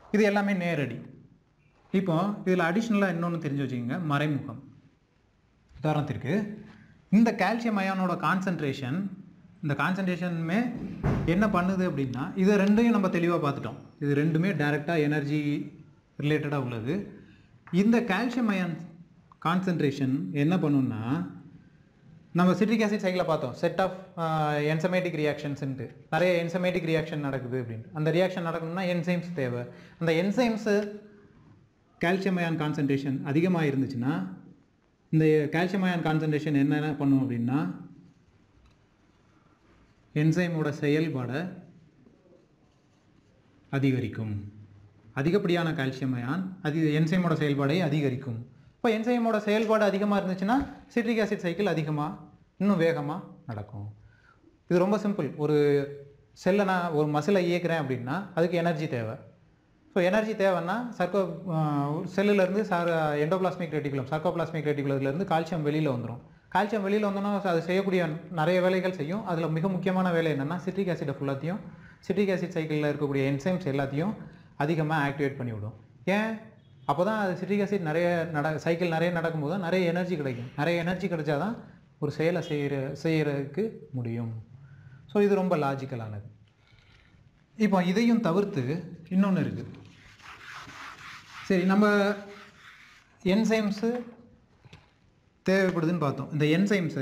இது எல்லாமே நேரடி இப்போ இதில் அடிஷ்னலாக இன்னொன்று தெரிஞ்சு வச்சுக்கோங்க மறைமுகம் உதாரணத்திற்கு இந்த கால்சியம் அயானோட கான்சன்ட்ரேஷன் இந்த கான்சன்ட்ரேஷனுமே என்ன பண்ணுது அப்படின்னா இது ரெண்டையும் நம்ம தெளிவாக பார்த்துட்டோம் இது ரெண்டுமே டைரெக்டாக எனர்ஜி ரிலேட்டடாக உள்ளது இந்த கால்சியம் அயான் கான்சன்ட்ரேஷன் என்ன பண்ணுன்னா நம்ம சிட்ரிக் ஆசிட் சைக்கிளில் பார்த்தோம் செட் ஆஃப் என்சமேட்டிக் ரியாக்ஷன்ஸ்ன்ட்டு நிறைய என்சமேட்டிக் ரியாக்ஷன் நடக்குது அப்படின்ட்டு அந்த ரியாக்ஷன் நடக்கணும்னா என்சைம்ஸ் தேவை அந்த என்சைம்ஸு கால்சியம் அயான் கான்சன்ட்ரேஷன் அதிகமாக இருந்துச்சுன்னா இந்த கால்சியம் அயான் கான்சன்ட்ரேஷன் என்னென்ன பண்ணும் அப்படின்னா என்சைமோட செயல்பாடை அதிகரிக்கும் அதிகப்படியான கால்சியம் அயான் அது என்சைமோட செயல்பாடை அதிகரிக்கும் இப்போ என்சைமோட செயல்பாடு அதிகமாக இருந்துச்சுன்னா சிட்ரிக் ஆசிட் சைக்கிள் அதிகமாக இன்னும் வேகமாக நடக்கும் இது ரொம்ப சிம்பிள் ஒரு செல்லை நான் ஒரு மசிலை இயக்குறேன் அப்படின்னா அதுக்கு எனர்ஜி தேவை ஸோ எனர்ஜி தேவைன்னா சர்க்கோ செல்லுலேருந்து சார் எண்டோபிளாஸ்மிக் ரெட்டிகுலம் சர்க்கோபிளாஸ்மிக் ரெட்டிகுலத்துலேருந்து கால்சியம் வெளியில் வந்துடும் கால்சியம் வெளியில் வந்தோன்னா அது செய்யக்கூடிய நிறைய வேலைகள் செய்யும் அதில் மிக முக்கியமான வேலை என்னென்னா சிட்ரிக் ஆசிடை ஃபுல்லாத்தையும் சிட்ரிக் ஆசிட் சைக்கிளில் இருக்கக்கூடிய என்சைம்ஸ் எல்லாத்தையும் அதிகமாக ஆக்டிவேட் பண்ணிவிடும் ஏன் அப்போ தான் அது சிட்ரிக் ஆசிட் நிறைய நட சைக்கிள் நிறைய நடக்கும்போது தான் நிறைய எனர்ஜி கிடைக்கும் நிறைய எனர்ஜி கிடைச்சா தான் ஒரு செயலை செய்கிற செய்கிறதுக்கு முடியும் ஸோ இது ரொம்ப லாஜிக்கலானது இப்போ இதையும் தவிர்த்து இன்னொன்று இருக்குது சரி நம்ம என்சைம்ஸு தேவைப்படுதுன்னு பார்த்தோம் இந்த என்சைம்ஸை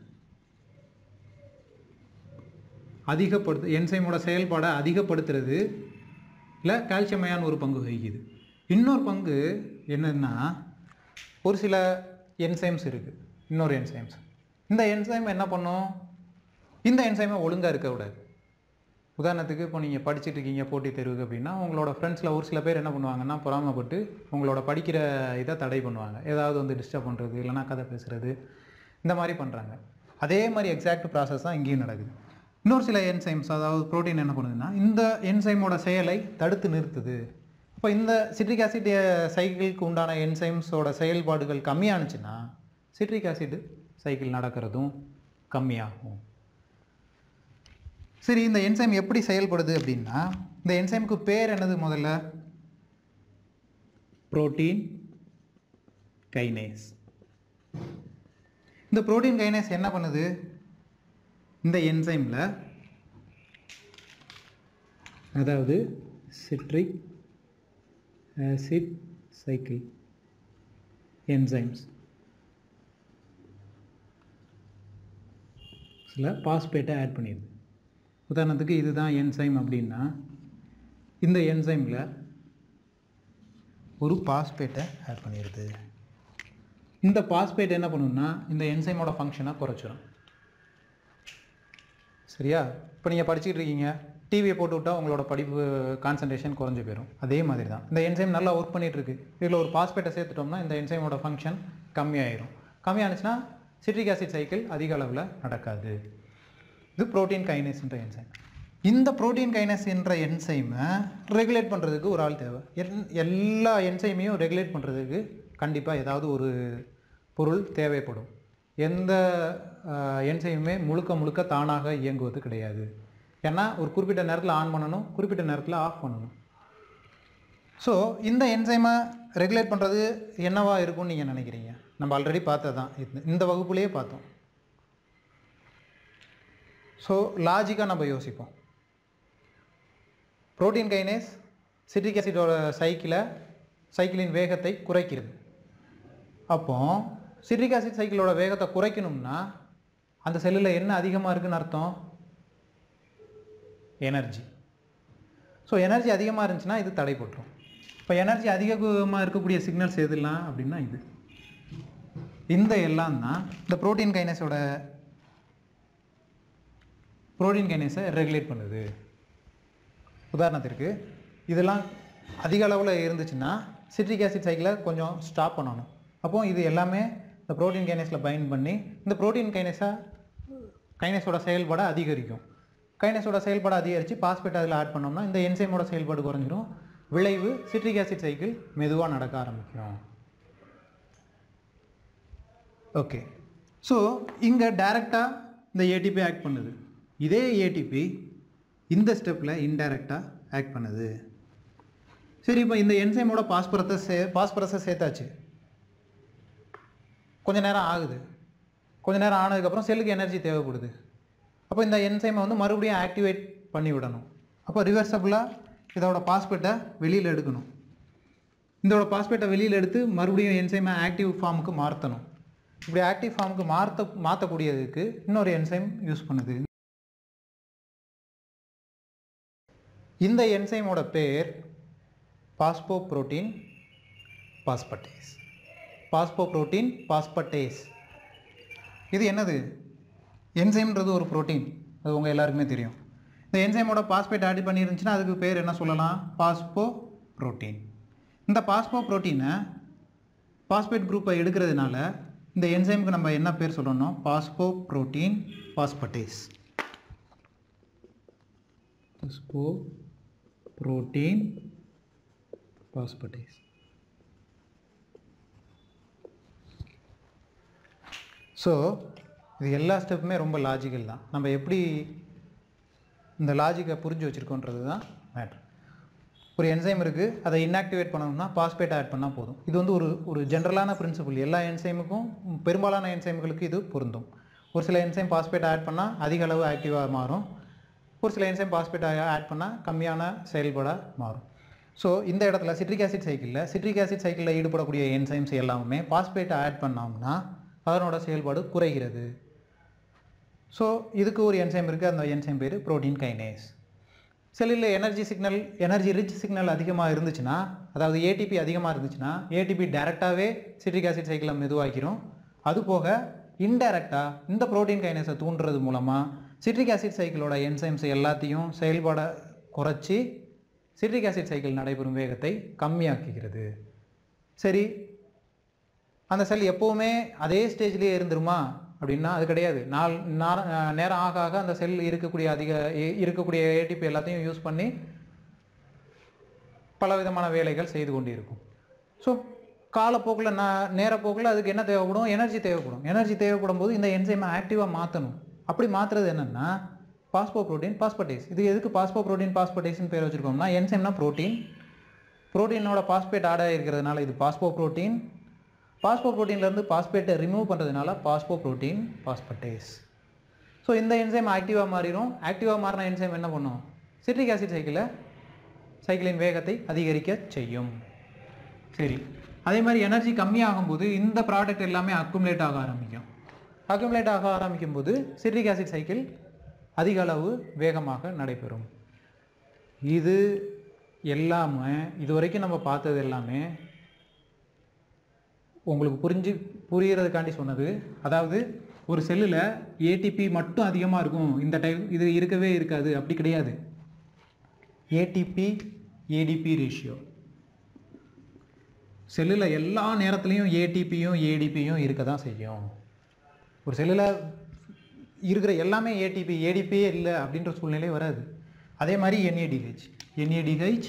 அதிகப்படுத்து என்சைமோட செயல்பாடை அதிகப்படுத்துறது இல்லை கால்சியம் அயான் ஒரு பங்கு வகிக்குது இன்னொரு பங்கு என்னன்னா ஒரு சில என்சைம்ஸ் இருக்குது இன்னொரு என்சைம்ஸ் இந்த என்சைம் என்ன பண்ணும் இந்த என்சைமை ஒழுங்காக இருக்கக்கூடாது உதாரணத்துக்கு இப்போ நீங்கள் படிச்சுட்டு இருக்கீங்க போட்டித் தேர்வுக்கு அப்படின்னா உங்களோட ஃப்ரெண்ட்ஸில் ஒரு சில பேர் என்ன பண்ணுவாங்கன்னா பொறாமப்பட்டு உங்களோட படிக்கிற இதை தடை பண்ணுவாங்க ஏதாவது வந்து டிஸ்டர்ப் பண்ணுறது இல்லைனா கதை பேசுகிறது இந்த மாதிரி பண்ணுறாங்க அதே மாதிரி எக்ஸாக்ட் ப்ராசஸ் தான் இங்கேயும் நடக்குது இன்னொரு சில என்சைம்ஸ் அதாவது புரோட்டீன் என்ன பண்ணுதுன்னா இந்த என்சைமோட செயலை தடுத்து நிறுத்துது இப்போ இந்த சிட்ரிக் ஆசிட் சைக்கிளுக்கு உண்டான என்சைம்ஸோட செயல்பாடுகள் கம்மியானுச்சுன்னா சிட்ரிக் ஆசிட் சைக்கிள் நடக்கிறதும் கம்மியாகும் சரி இந்த என்சைம் எப்படி செயல்படுது அப்படின்னா இந்த என்சைமுக்கு பேர் என்னது முதல்ல புரோட்டீன் கைனேஸ் இந்த புரோட்டீன் கைனேஸ் என்ன பண்ணுது இந்த என்சைமில் அதாவது சிட்ரிக் ஆசிட் சைக்கிள் என்சைம்ஸ் சில பாஸ்பேட்டை ஆட் பண்ணிடுது உதாரணத்துக்கு இதுதான் என்சைம் அப்படின்னா இந்த என்சைமில் ஒரு பாஸ்பேட்டை ஆட் பண்ணிடுது இந்த பாஸ்பேட் என்ன பண்ணுன்னா இந்த என்சைமோட ஃபங்க்ஷனை குறைச்சிரும் சரியா இப்போ நீங்கள் படிச்சுட்டு இருக்கீங்க டிவியை போட்டு விட்டால் உங்களோட படிப்பு கான்சன்ட்ரேஷன் குறைஞ்சு போயிடும் அதே மாதிரி தான் இந்த என்சைம் நல்லா ஒர்க் பண்ணிட்டு இருக்கு இதில் ஒரு பாஸ்பேட்டை சேர்த்துட்டோம்னா இந்த என்சைமோட ஃபங்க்ஷன் கம்மியாயிரும் கம்மியானுச்சுன்னா சிட்ரிக் ஆசிட் சைக்கிள் அதிக அளவில் நடக்காது இது புரோட்டீன் கைனேஸ்ன்ற என்சைம் இந்த புரோட்டீன் கைனஸ் என்ற என்சைமை ரெகுலேட் பண்ணுறதுக்கு ஒரு ஆள் தேவை என் எல்லா என்சைமையும் ரெகுலேட் பண்ணுறதுக்கு கண்டிப்பாக ஏதாவது ஒரு பொருள் தேவைப்படும் எந்த என்சைமுமே முழுக்க முழுக்க தானாக இயங்குவது கிடையாது ஏன்னா ஒரு குறிப்பிட்ட நேரத்தில் ஆன் பண்ணணும் குறிப்பிட்ட நேரத்தில் ஆஃப் பண்ணணும் ஸோ இந்த என்சைமை ரெகுலேட் பண்ணுறது என்னவா இருக்கும்னு நீங்கள் நினைக்கிறீங்க நம்ம ஆல்ரெடி பார்த்தது தான் இந்த- இந்த வகுப்புலேயே பார்த்தோம் ஸோ லாஜிக்காக நம்ம யோசிப்போம் புரோட்டீன் கைனேஸ் சிட்ரிக் ஆசிடோட சைக்கிளை சைக்கிளின் வேகத்தை குறைக்கிறது அப்போ சிட்ரிக் ஆசிட் சைக்கிளோட வேகத்தை குறைக்கணும்னா அந்த செல்லில் என்ன அதிகமாக இருக்குன்னு அர்த்தம் எனர்ஜி ஸோ எனர்ஜி அதிகமாக இருந்துச்சுன்னா இது தடைப்பட்டுரும் இப்போ எனர்ஜி அதிகமாக இருக்கக்கூடிய சிக்னல்ஸ் எதுலாம் அப்படின்னா இது இந்த எல்லாம் தான் இந்த புரோட்டீன் கைனஸோட புரோட்டீன் கைனஸை ரெகுலேட் பண்ணுது உதாரணத்திற்கு இதெல்லாம் அதிக அளவில் இருந்துச்சுன்னா சிட்ரிக் ஆசிட் சைக்கிளை கொஞ்சம் ஸ்டாப் பண்ணணும் அப்போ இது எல்லாமே இந்த புரோட்டீன் கைனஸில் பைண்ட் பண்ணி இந்த புரோட்டீன் கைனஸை கைனஸோட செயல்பாடை அதிகரிக்கும் கைனஸோட செயல்பாடு அதிகரித்து பாஸ்பேட் அதில் ஆட் பண்ணோம்னா இந்த என்சைமோட செயல்பாடு குறைஞ்சிரும் விளைவு சிட்ரிக் ஆசிட் சைக்கிள் மெதுவாக நடக்க ஆரம்பிக்கும் ஓகே ஸோ இங்கே டைரெக்டாக இந்த ஏடிபி ஆக்ட் பண்ணுது இதே ஏடிபி இந்த ஸ்டெப்பில் இன்டைரக்டாக ஆக்ட் பண்ணுது சரி இப்போ இந்த என்சைமோட பாஸ்பரத்தை சே பாஸ்பரஸை சேர்த்தாச்சு கொஞ்ச நேரம் ஆகுது கொஞ்ச நேரம் ஆனதுக்கப்புறம் செல்லுக்கு எனர்ஜி தேவைப்படுது அப்போ இந்த என்சைமை வந்து மறுபடியும் ஆக்டிவேட் பண்ணி விடணும் அப்போ ரிவர்சபிளாக இதோட பாஸ்பேட்டை வெளியில் எடுக்கணும் இதோட பாஸ்பேட்டை வெளியில் எடுத்து மறுபடியும் என்சைமை ஆக்டிவ் ஃபார்முக்கு மாற்றணும் இப்படி ஆக்டிவ் ஃபார்முக்கு மாற்ற மாற்றக்கூடியதுக்கு இன்னொரு என்சைம் யூஸ் பண்ணுது இந்த என்சைமோட பேர் பாஸ்போ புரோட்டீன் பாஸ்பட்டேஸ் பாஸ்போ புரோட்டீன் பாஸ்பட்டேஸ் இது என்னது என்சைம்ன்றது ஒரு புரோட்டீன் அது உங்கள் எல்லாருக்குமே தெரியும் இந்த என்சைமோட பாஸ்பேட் ஆட் பண்ணியிருந்துச்சுன்னா அதுக்கு பேர் என்ன சொல்லலாம் பாஸ்போ புரோட்டீன் இந்த பாஸ்போ புரோட்டீனை பாஸ்பேட் குரூப்பை எடுக்கிறதுனால இந்த என்சைமுக்கு நம்ம என்ன பேர் சொல்லணும் பாஸ்போ புரோட்டீன் பாஸ்பட்டேஸ் பாஸ்போ புரோட்டீன் பாஸ்பட்டேஸ் ஸோ இது எல்லா ஸ்டெப்புமே ரொம்ப லாஜிக்கல் தான் நம்ம எப்படி இந்த லாஜிக்கை புரிஞ்சு வச்சுருக்கோன்றது தான் மேட்ரு ஒரு என்சைம் இருக்குது அதை இன்ஆக்டிவேட் பண்ணணும்னா பாஸ்பேட் ஆட் பண்ணால் போதும் இது வந்து ஒரு ஒரு ஜென்ரலான பிரின்சிபல் எல்லா என்சைமுக்கும் பெரும்பாலான என்சைம்களுக்கு இது பொருந்தும் ஒரு சில என்சைம் பாஸ்பேட் ஆட் பண்ணால் அதிக அளவு ஆக்டிவாக மாறும் ஒரு சில என்சைம் பாஸ்பேட் ஆட் பண்ணால் கம்மியான செயல்பட மாறும் ஸோ இந்த இடத்துல சிட்ரிக் ஆசிட் சைக்கிளில் சிட்ரிக் ஆசிட் சைக்கிளில் ஈடுபடக்கூடிய என்சைம்ஸ் எல்லாமே பாஸ்பேட்டை ஆட் பண்ணோம்னா அதனோட செயல்பாடு குறைகிறது ஸோ இதுக்கு ஒரு என்சைம் இருக்குது அந்த என்சைம் பேர் புரோட்டீன் கைனேஸ் செல்லில் energy signal energy rich signal அதிகமாக இருந்துச்சுன்னா அதாவது ஏடிபி அதிகமாக இருந்துச்சுன்னா ஏடிபி டைரெக்டாகவே சிட்ரிக் ஆசிட் சைக்கிளை மெதுவாக்கிறோம் அது போக இன்டைரக்டாக இந்த புரோட்டீன் கைனேஸை தூண்டுறது மூலமாக சிட்ரிக் ஆசிட் சைக்கிளோட என்சைம்ஸ் எல்லாத்தையும் செயல்பட குறைச்சி சிட்ரிக் ஆசிட் சைக்கிள் நடைபெறும் வேகத்தை கம்மியாக்குகிறது சரி அந்த செல் எப்போவுமே அதே ஸ்டேஜ்லேயே இருந்துருமா அப்படின்னா அது கிடையாது நாள் நார- நேரம் ஆக ஆக அந்த செல் இருக்கக்கூடிய அதிக இ- இருக்கக்கூடிய ஏடிபி எல்லாத்தையும் யூஸ் பண்ணி பல விதமான வேலைகள் செய்து கொண்டு இருக்கும் ஸோ காலப்போக்கில் நான் நேரப்போக்கில் அதுக்கு என்ன தேவைப்படும் எனர்ஜி தேவைப்படும் எனர்ஜி தேவைப்படும் போது இந்த என்சைமை ஆக்டிவாக மாற்றணும் அப்படி மாற்றுறது என்னென்னா பாஸ்போ புரோட்டீன் பாஸ்பட்டேஸ் இது எதுக்கு பாஸ்போ புரோட்டீன் பாஸ்பட்டேஸ்னு பேர் வச்சுருக்கோம்னா என்சைம்னா புரோட்டீன் புரோட்டீனோட பாஸ்பேட் ஆட் ஆகிருக்கிறதுனால இது பாஸ்போ புரோட்டீன் பாஸ்போ புரோட்டீன்லேருந்து பாஸ்பேட்டை ரிமூவ் பண்ணுறதுனால பாஸ்போ புரோட்டீன் பாஸ்பட்டேஸ் ஸோ இந்த என்சைம் ஆக்டிவாக மாறிடும் ஆக்டிவாக மாறின என்சைம் என்ன பண்ணும் சிட்ரிக் ஆசிட் சைக்கிளை சைக்கிளின் வேகத்தை அதிகரிக்க செய்யும் சரி அதே மாதிரி எனர்ஜி கம்மியாகும்போது இந்த ப்ராடக்ட் எல்லாமே அக்குமுலேட் ஆக ஆரம்பிக்கும் அக்குமுலேட் ஆக ஆரம்பிக்கும் போது சிட்ரிக் ஆசிட் சைக்கிள் அதிக அளவு வேகமாக நடைபெறும் இது எல்லாமே இது வரைக்கும் நம்ம பார்த்தது எல்லாமே உங்களுக்கு புரிஞ்சு புரியறதுக்காண்டி சொன்னது அதாவது ஒரு செல்லில் ஏடிபி மட்டும் அதிகமாக இருக்கும் இந்த டைம் இது இருக்கவே இருக்காது அப்படி கிடையாது ஏடிபி ஏடிபி ரேஷியோ செல்லில் எல்லா நேரத்துலையும் ஏடிபியும் ஏடிபியும் இருக்க தான் செய்யும் ஒரு செல்லில் இருக்கிற எல்லாமே ஏடிபி ஏடிபியே இல்லை அப்படின்ற சூழ்நிலை வராது அதே மாதிரி என்ஏடிஹெச் என்ஏடிஹெச்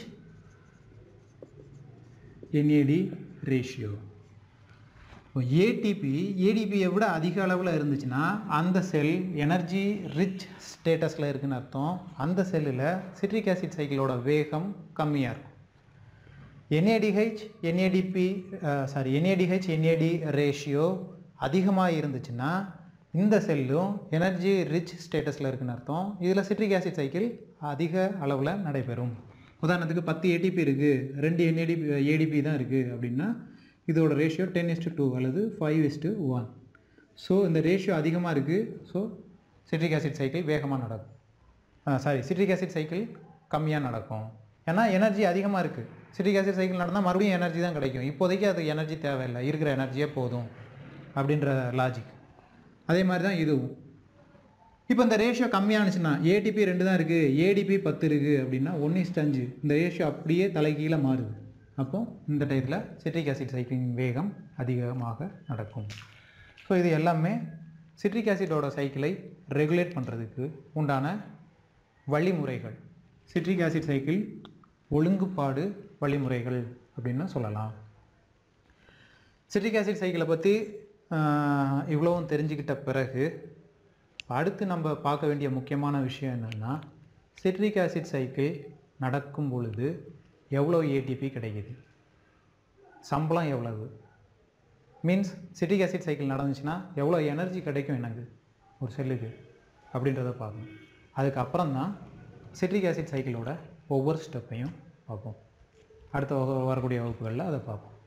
என்ஏடி ரேஷியோ இப்போ ஏடிபி ஏடிபியை விட அதிக அளவில் இருந்துச்சுன்னா அந்த செல் எனர்ஜி ரிச் ஸ்டேட்டஸில் இருக்குன்னு அர்த்தம் அந்த செல்லில் சிட்ரிக் ஆசிட் சைக்கிளோட வேகம் கம்மியாக இருக்கும் NADH NADP sorry NADH NAD ratio அதிகமாக இருந்துச்சுன்னா இந்த செல்லும் எனர்ஜி ரிச் ஸ்டேட்டஸில் இருக்குன்னு அர்த்தம் இதில் சிட்ரிக் ஆசிட் சைக்கிள் அதிக அளவில் நடைபெறும் உதாரணத்துக்கு பத்து ஏடிபி இருக்குது ரெண்டு என்ஏடிபி ஏடிபி தான் இருக்குது அப்படின்னா இதோட ரேஷியோ டென் இஸ்டு டூ அல்லது ஃபைவ் இஸ்டு ஒன் ஸோ இந்த ரேஷியோ அதிகமாக இருக்குது ஸோ சிட்ரிக் ஆசிட் சைக்கிள் வேகமாக நடக்கும் சாரி சிட்ரிக் ஆசிட் சைக்கிள் கம்மியாக நடக்கும் ஏன்னா எனர்ஜி அதிகமாக இருக்குது சிட்ரிக் ஆசிட் சைக்கிள் நடந்தால் மறுபடியும் எனர்ஜி தான் கிடைக்கும் இப்போதைக்கு அது எனர்ஜி தேவையில்லை இருக்கிற எனர்ஜியே போதும் அப்படின்ற லாஜிக் அதே மாதிரி தான் இதுவும் இப்போ இந்த ரேஷியோ கம்மியானுச்சுன்னா ஏடிபி ரெண்டு தான் இருக்குது ஏடிபி பத்து இருக்குது அப்படின்னா ஒன்று அஞ்சு இந்த ரேஷியோ அப்படியே தலைகீழ மாறுது அப்போ இந்த டயத்தில் சிட்ரிக் ஆசிட் சைக்கிளின் வேகம் அதிகமாக நடக்கும் ஸோ இது எல்லாமே சிட்ரிக் ஆசிடோட சைக்கிளை ரெகுலேட் பண்ணுறதுக்கு உண்டான வழிமுறைகள் சிட்ரிக் ஆசிட் சைக்கிள் ஒழுங்குபாடு வழிமுறைகள் அப்படின்னு சொல்லலாம் சிட்ரிக் ஆசிட் சைக்கிளை பற்றி இவ்வளவும் தெரிஞ்சுக்கிட்ட பிறகு அடுத்து நம்ம பார்க்க வேண்டிய முக்கியமான விஷயம் என்னென்னா சிட்ரிக் ஆசிட் சைக்கிள் நடக்கும் பொழுது எவ்வளோ ஏடிபி கிடைக்குது சம்பளம் எவ்வளவு மீன்ஸ் சிட்ரிக் ஆசிட் சைக்கிள் நடந்துச்சுன்னா எவ்வளோ எனர்ஜி கிடைக்கும் எனக்கு ஒரு செல்லுக்கு அப்படின்றத பார்க்கணும் அதுக்கப்புறம் தான் சிட்ரிக் ஆசிட் சைக்கிளோட ஒவ்வொரு ஸ்டெப்பையும் பார்ப்போம் அடுத்த வகு வரக்கூடிய வகுப்புகளில் அதை பார்ப்போம்